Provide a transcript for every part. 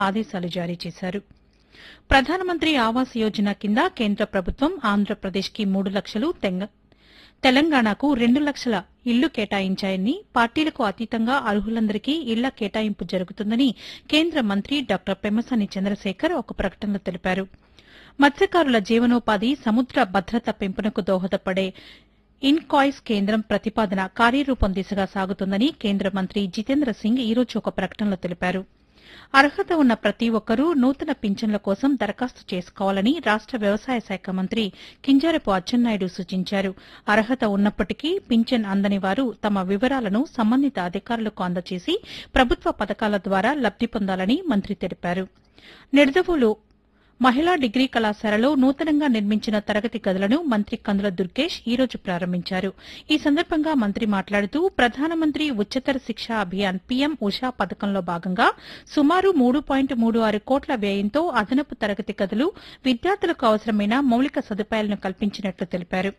ఆదేశాలు జారీ చేశారు ప్రధానమంత్రి ఆవాస్ యోజన కింద కేంద్ర ప్రభుత్వం ఆంధ్రప్రదేశ్కి మూడు లక్షలు తెంగ- తెలంగాణకు రెండు లక్షల ఇళ్లు కేటాయించాయని పార్టీలకు అతీతంగా అర్హులందరికీ ఇళ్ల కేటాయింపు జరుగుతుందని కేంద్ర మంత్రి డాక్టర్ పెమ్మసాని చంద్రశేఖర్ ఒక ప్రకటనలో తెలిపారు మత్స్యకారుల జీవనోపాధి సముద్ర భద్రత పెంపునకు దోహదపడే ఇన్కాయిస్ కేంద్రం ప్రతిపాదన కార్యరూపం దిశగా సాగుతుందని కేంద్ర మంత్రి జితేంద్ర సింగ్ ఈ రోజు ఒక ప్రకటనలో తెలిపారు అర్హత ఉన్న ప్రతి ఒక్కరూ నూతన పింఛన్ల కోసం దరఖాస్తు చేసుకోవాలని రాష్ట వ్యవసాయ శాఖ మంత్రి కింజారపు అచ్చెన్నాయుడు సూచించారు అర్హత ఉన్నప్పటికీ పింఛన్ అందని వారు తమ వివరాలను సంబంధిత అధికారులకు అందజేసి ప్రభుత్వ పథకాల ద్వారా లబ్ది పొందాలని మంత్రి తెలిపారు నిడదవోలు మహిళా డిగ్రీ కళాశాలలో నూతనంగా నిర్మించిన తరగతి గదులను మంత్రి కందుల దుర్గేష్ ఈ రోజు ప్రారంభించారు ఈ సందర్భంగా మంత్రి మాట్లాడుతూ ప్రధానమంత్రి ఉच्चతర శిక్ష అభియాన్ పీఎం ఉషా పథకంలో భాగంగా సుమారు మూడు పాయింట్ మూడు ఆరు కోట్ల వ్యయంతో అదనపు తరగతి గదులు విద్యార్థులకు అవసరమైన మౌలిక సదుపాయాలను కల్పించినట్లు తెలిపారు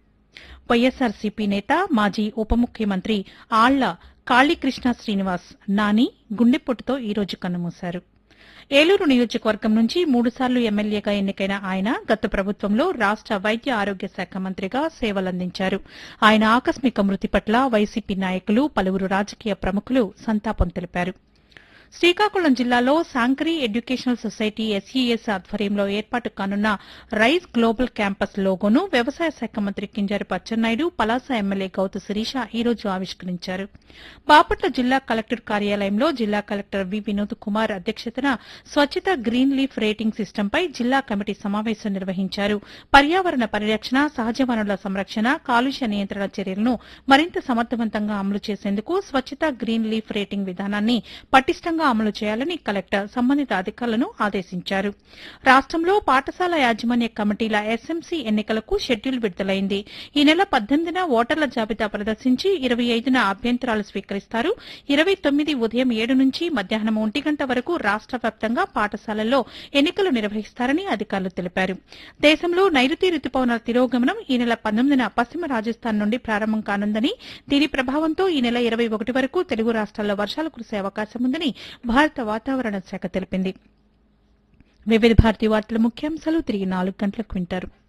వైఎస్సార్సీపీ నేత మాజీ ఉప ముఖ్యమంత్రి ఆళ్ల కాళీకృష్ణ శ్రీనివాస్ నాని గుండెపోటుతో ఈ రోజు కన్నుమూశారు ఏలూరు నియోజకవర్గం నుంచి మూడుసార్లు ఎమ్మెల్యేగా ఎన్నికైన ఆయన గత ప్రభుత్వంలో రాష్ట వైద్య ఆరోగ్య శాఖ మంత్రిగా సేవలందించారు ఆయన ఆకస్మిక మృతి పట్ల వైసీపీ నాయకులు పలువురు రాజకీయ ప్రముఖులు సంతాపం తెలిపారు శ్రీకాకుళం జిల్లాలో శాంకరీ ఎడ్యుకేషనల్ సొసైటీ ఎస్ఈఎస్ ఆధ్వర్యంలో ఏర్పాటు కానున్న రైస్ గ్లోబల్ క్యాంపస్ లోగోను వ్యవసాయ శాఖ మంత్రి కింజారపు అచ్చెన్నాయుడు పలాస ఎమ్మెల్యే గౌతు శిరీష ఈ రోజు ఆవిష్కరించారు బాపట్ల జిల్లా కలెక్టర్ కార్యాలయంలో జిల్లా కలెక్టర్ వి వినోద్ కుమార్ అధ్యక్షతన స్వచ్ఛత గ్రీన్ లీఫ్ రేటింగ్ సిస్టంపై జిల్లా కమిటీ సమావేశం నిర్వహించారు పర్యావరణ పరిరక్షణ సహజ వనరుల సంరక్షణ కాలుష్య నియంత్రణ చర్యలను మరింత సమర్థవంతంగా అమలు చేసేందుకు స్వచ్ఛత గ్రీన్ లీఫ్ రేటింగ్ విధానాన్ని పటిష్టంగా అమలు చేయాలని కలెక్టర్ సంబంధిత అధికారులను ఆదేశించారు రాష్టంలో పాఠశాల యాజమాన్య కమిటీల ఎస్ఎంసీ ఎన్నికలకు షెడ్యూల్ విడుదలైంది ఈ నెల పద్దెనిమిదిన ఓటర్ల జాబితా ప్రదర్శించి ఇరవై ఐదున అభ్యంతరాలు స్వీకరిస్తారు ఇరవై తొమ్మిది ఉదయం ఏడు నుంచి మధ్యాహ్నం ఒంటి గంట వరకు రాష్ట వ్యాప్తంగా పాఠశాలల్లో ఎన్నికలు నిర్వహిస్తారని అధికారులు తెలిపారు దేశంలో నైరుతి రుతుపవనాల తిరోగమనం ఈ నెల పంతొమ్మిదిన పశ్చిమ రాజస్థాన్ నుండి ప్రారంభం కానుందని దీని ప్రభావంతో ఈ నెల ఇరవై ఒకటి వరకు తెలుగు రాష్ట్రాల్లో వర్షాలు కురిసే అవకాశం ఉందని భారత వాతావరణ శాఖ తెలిపింది వివిధ భారతి వార్తల ముఖ్యాంశాలు తిరిగి నాలుగు గంటలకు వింటారు